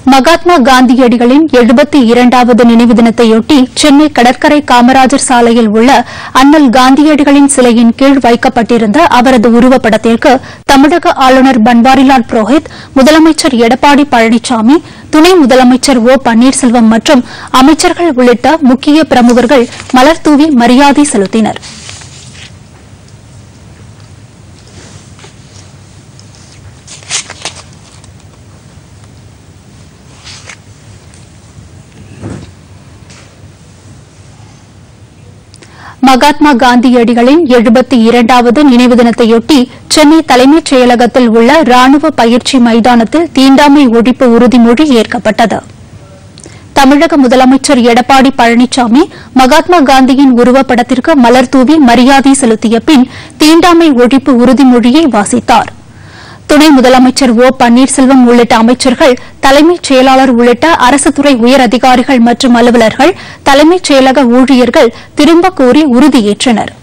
மகாத்மா காந்தியடிகளின் எழுபத்தி இரண்டாவது நினைவு தினத்தையொட்டி சென்னை கடற்கரை காமராஜர் சாலையில் உள்ள அண்ணல் காந்தியடிகளின் சிலையின் கீழ் வைக்கப்பட்டிருந்த அவரது உருவப்படத்திற்கு தமிழக ஆளுநர் பன்வாரிலால் புரோஹித் முதலமைச்சர் எடப்பாடி பழனிசாமி துணை முதலமைச்சர் ஓ பன்னீர்செல்வம் மற்றும் அமைச்சர்கள் உள்ளிட்ட முக்கிய பிரமுகர்கள் மலர்தூவி மரியாதை செலுத்தினர் மகாத்மா காந்தியடிகளின் எழுபத்தி இரண்டாவது நினைவு தினத்தையொட்டி சென்னை தலைமைச் செயலகத்தில் உள்ள ராணுவ பயிற்சி மைதானத்தில் தீண்டாமை ஒழிப்பு உறுதிமொழி ஏற்கப்பட்டது தமிழக முதலமைச்சர் எடப்பாடி பழனிசாமி மகாத்மா காந்தியின் உருவப்படத்திற்கு மலர்தூவி மரியாதை செலுத்திய பின் தீண்டாமை ஒழிப்பு உறுதிமொழியை வாசித்தார் துணை முதலமைச்சர் ஓ பன்னீர்செல்வம் உள்ளிட்ட அமைச்சர்கள் தலைமைச் செயலாளர் உள்ளிட்ட அரசு துறை உயர் அதிகாரிகள் மற்றும் அலுவலர்கள் தலைமைச் செயலக ஊழியர்கள் திரும்ப கோரி உறுதியேற்றனர்